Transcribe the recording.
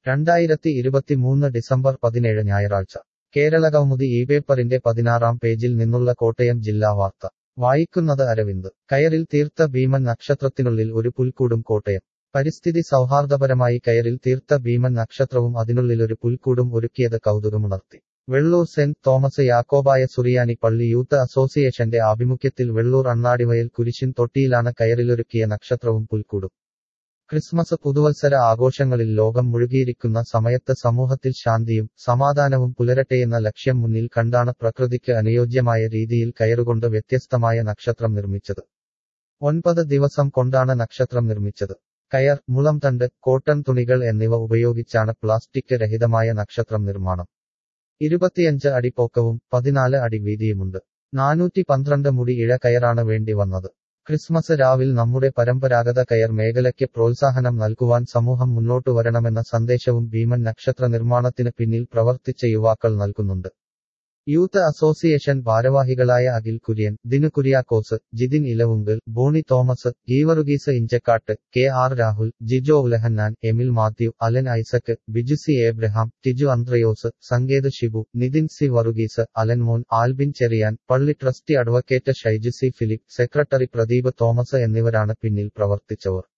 രണ്ടായിരത്തി ഇരുപത്തിമൂന്ന് ഡിസംബർ പതിനേഴ് ഞായറാഴ്ച കേരളകൗമുദി ഈ പേപ്പറിന്റെ പതിനാറാം പേജിൽ നിന്നുള്ള കോട്ടയം ജില്ലാ വാർത്ത വായിക്കുന്നത് അരവിന്ദ് കയറിൽ തീർത്ത ഭീമൻ നക്ഷത്രത്തിനുള്ളിൽ ഒരു പുൽക്കൂടും കോട്ടയം പരിസ്ഥിതി സൗഹാർദ്ദപരമായി കയറിൽ തീർത്ത ഭീമൻ നക്ഷത്രവും അതിനുള്ളിലൊരു പുൽക്കൂടും ഒരുക്കിയത് കൗതുകമുണർത്തി വെള്ളൂർ സെന്റ് തോമസ് യാക്കോബായ സുറിയാനി പള്ളി യൂത്ത് അസോസിയേഷന്റെ ആഭിമുഖ്യത്തിൽ വെള്ളൂർ അണ്ണാടിവയൽ കുരിശിൻ തൊട്ടിയിലാണ് കയറിലൊരുക്കിയ നക്ഷത്രവും പുൽക്കൂടും ക്രിസ്മസ് പുതുവത്സര ആഘോഷങ്ങളിൽ ലോകം മുഴുകിയിരിക്കുന്ന സമയത്ത് സമൂഹത്തിൽ ശാന്തിയും സമാധാനവും പുലരട്ടെയെന്ന ലക്ഷ്യം മുന്നിൽ കണ്ടാണ് പ്രകൃതിക്ക് അനുയോജ്യമായ രീതിയിൽ കയറുകൊണ്ട് വ്യത്യസ്തമായ നക്ഷത്രം നിർമ്മിച്ചത് ഒൻപത് ദിവസം കൊണ്ടാണ് നക്ഷത്രം നിർമ്മിച്ചത് കയർ മുളംതണ്ട് കോട്ടൺ തുണികൾ എന്നിവ ഉപയോഗിച്ചാണ് പ്ലാസ്റ്റിക് രഹിതമായ നക്ഷത്രം നിർമ്മാണം ഇരുപത്തിയഞ്ച് അടി പൊക്കവും പതിനാല് അടി വീതിയുമുണ്ട് നാനൂറ്റി പന്ത്രണ്ട് മുടി ഇഴ കയറാണ് വേണ്ടി വന്നത് ക്രിസ്മസ് രാവിൽ നമ്മുടെ പരമ്പരാഗത കയർ മേഖലയ്ക്ക് പ്രോത്സാഹനം നൽകുവാൻ സമൂഹം മുന്നോട്ടു വരണമെന്ന സന്ദേശവും ഭീമൻ നക്ഷത്ര നിർമ്മാണത്തിന് പിന്നിൽ പ്രവർത്തിച്ച യുവാക്കൾ നൽകുന്നുണ്ട് യൂത്ത് അസോസിയേഷൻ ഭാരവാഹികളായ Akhil Kurian Dinu Kuriakose Jithin Elavunkal Boney Thomas Geevarghese Inchakattu K R Rahul Jijo Ulahannan Emil Mathew Alan Isaac Biju C Abraham Tiju Anthrayos Sanketh Shibu Nithin C Varughese Alanmon Albin Cheriyan പള്ളി trustee advocate Shaiju C Philip secretary Pradeep Thomas എന്നിവരാണ് പിന്നിൽ പ്രവർത്തിച്ചവർ